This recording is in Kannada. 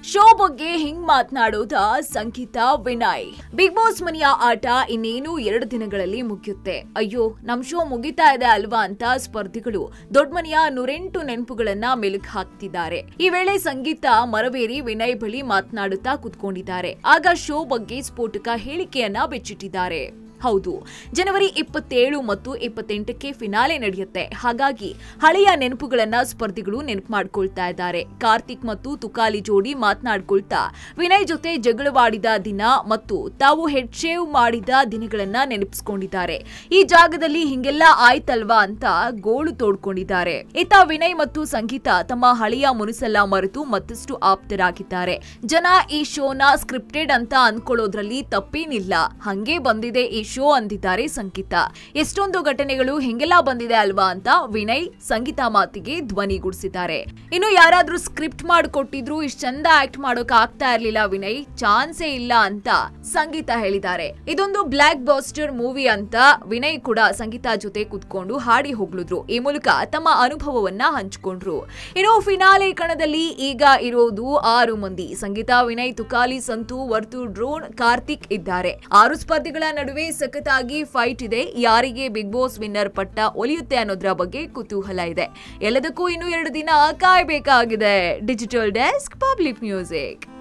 ಶೋ ಬಗ್ಗೆ ಹಿಂಗ್ ಮಾತನಾಡೋದ ಸಂಗೀತ ವಿನಯ್ ಬಿಗ್ ಬಾಸ್ ಮನೆಯ ಆಟ ಇನ್ನೇನು ಎರಡು ದಿನಗಳಲ್ಲಿ ಮುಗಿಯುತ್ತೆ ಅಯ್ಯೋ ನಮ್ ಶೋ ಮುಗಿತಾ ಇದೆ ಅಲ್ವಾ ಅಂತ ಸ್ಪರ್ಧಿಗಳು ದೊಡ್ಡ ಮನೆಯ ನೂರೆಂಟು ನೆನಪುಗಳನ್ನ ಮೆಲುಕು ಹಾಕ್ತಿದ್ದಾರೆ ಈ ವೇಳೆ ಸಂಗೀತ ಮರವೇರಿ ವಿನಯ್ ಬಳಿ ಮಾತನಾಡುತ್ತಾ ಕುತ್ಕೊಂಡಿದ್ದಾರೆ ಆಗ ಶೋ ಬಗ್ಗೆ ಸ್ಫೋಟಕ ಹೇಳಿಕೆಯನ್ನ ಬಿಚ್ಚಿಟ್ಟಿದ್ದಾರೆ ಹೌದು ಜನವರಿ ಇಪ್ಪತ್ತೇಳು ಮತ್ತು ಇಪ್ಪತ್ತೆಂಟಕ್ಕೆ ಫಿನಾಲೆ ನಡೆಯುತ್ತೆ ಹಾಗಾಗಿ ಹಳೆಯ ನೆನಪುಗಳನ್ನ ಸ್ಪರ್ಧಿಗಳು ನೆನಪು ಮಾಡ್ಕೊಳ್ತಾ ಇದ್ದಾರೆ ಕಾರ್ತಿಕ್ ಮತ್ತು ತುಕಾಲಿ ಜೋಡಿ ಮಾತನಾಡ್ಕೊಳ್ತಾ ವಿನಯ್ ಜೊತೆ ಜಗಳವಾಡಿದ ದಿನ ಮತ್ತು ತಾವು ಹೆಡ್ ಶೇವ್ ಮಾಡಿದ ದಿನಗಳನ್ನ ನೆನಪಿಸ್ಕೊಂಡಿದ್ದಾರೆ ಈ ಜಾಗದಲ್ಲಿ ಹಿಂಗೆಲ್ಲ ಆಯ್ತಲ್ವಾ ಅಂತ ಗೋಳು ತೋಡ್ಕೊಂಡಿದ್ದಾರೆ ಇತ್ತ ವಿನಯ್ ಮತ್ತು ಸಂಗೀತ ತಮ್ಮ ಹಳೆಯ ಮುನಿಸೆಲ್ಲ ಮರೆತು ಮತ್ತಷ್ಟು ಆಪ್ತರಾಗಿದ್ದಾರೆ ಜನ ಈ ಶೋನ ಸ್ಕ್ರಿಪ್ಟೆಡ್ ಅಂತ ಅನ್ಕೊಳ್ಳೋದ್ರಲ್ಲಿ ತಪ್ಪೇನಿಲ್ಲ ಹಂಗೆ ಬಂದಿದೆ ಈ ಶೋ ಅಂದಿದ್ದಾರೆ ಸಂಗೀತ ಎಷ್ಟೊಂದು ಘಟನೆಗಳು ಹಿಂಗೆಲ್ಲ ಬಂದಿದೆ ಅಲ್ವಾ ಅಂತ ವಿನಯ್ ಸಂಗೀತ ಮಾತಿಗೆ ಧ್ವನಿಗೂಡಿಸಿದ್ದಾರೆ ಇನ್ನು ಯಾರಾದ್ರೂ ಸ್ಕ್ರಿಪ್ಟ್ ಮಾಡಿಕೊಟ್ಟಿದ್ರು ಇಷ್ಟ ಚಂದ ಆಕ್ಟ್ ಮಾಡೋಕ್ ಆಗ್ತಾ ಇರ್ಲಿಲ್ಲ ವಿನಯ್ ಚಾನ್ಸೇ ಇಲ್ಲ ಅಂತ ಸಂಗೀತ ಹೇಳಿದ್ದಾರೆ ಇದೊಂದು ಬ್ಲಾಕ್ ಬಾಸ್ಟರ್ ಮೂವಿ ಅಂತ ವಿನಯ್ ಕೂಡ ಸಂಗೀತ ಜೊತೆ ಕುತ್ಕೊಂಡು ಹಾಡಿ ಹೋಗ್ಲಿದ್ರು ಈ ಮೂಲಕ ತಮ್ಮ ಅನುಭವವನ್ನ ಹಂಚಿಕೊಂಡ್ರು ಇನ್ನು ಫಿನಾಲೆ ಕಣದಲ್ಲಿ ಈಗ ಇರೋದು ಆರು ಮಂದಿ ಸಂಗೀತ ವಿನಯ್ ತುಕಾಲಿ ಸಂತು ವರ್ತು ಡ್ರೋನ್ ಕಾರ್ತಿಕ್ ಇದ್ದಾರೆ ಆರು ಸ್ಪರ್ಧಿಗಳ ನಡುವೆ ಸಖತ್ತಾಗಿ ಫೈಟ್ ಇದೆ ಯಾರಿಗೆ ಬಿಗ್ ಬಾಸ್ ವಿನ್ನರ್ ಪಟ್ಟ ಒಲಿಯುತ್ತೆ ಅನ್ನೋದ್ರ ಬಗ್ಗೆ ಕುತೂಹಲ ಇದೆ ಎಲ್ಲದಕ್ಕೂ ಇನ್ನು ಎರಡು ದಿನ ಕಾಯ್ಬೇಕಾಗಿದೆ ಡಿಜಿಟಲ್ ಡೆಸ್ಕ್ ಪಬ್ಲಿಕ್ ಮ್ಯೂಸಿಕ್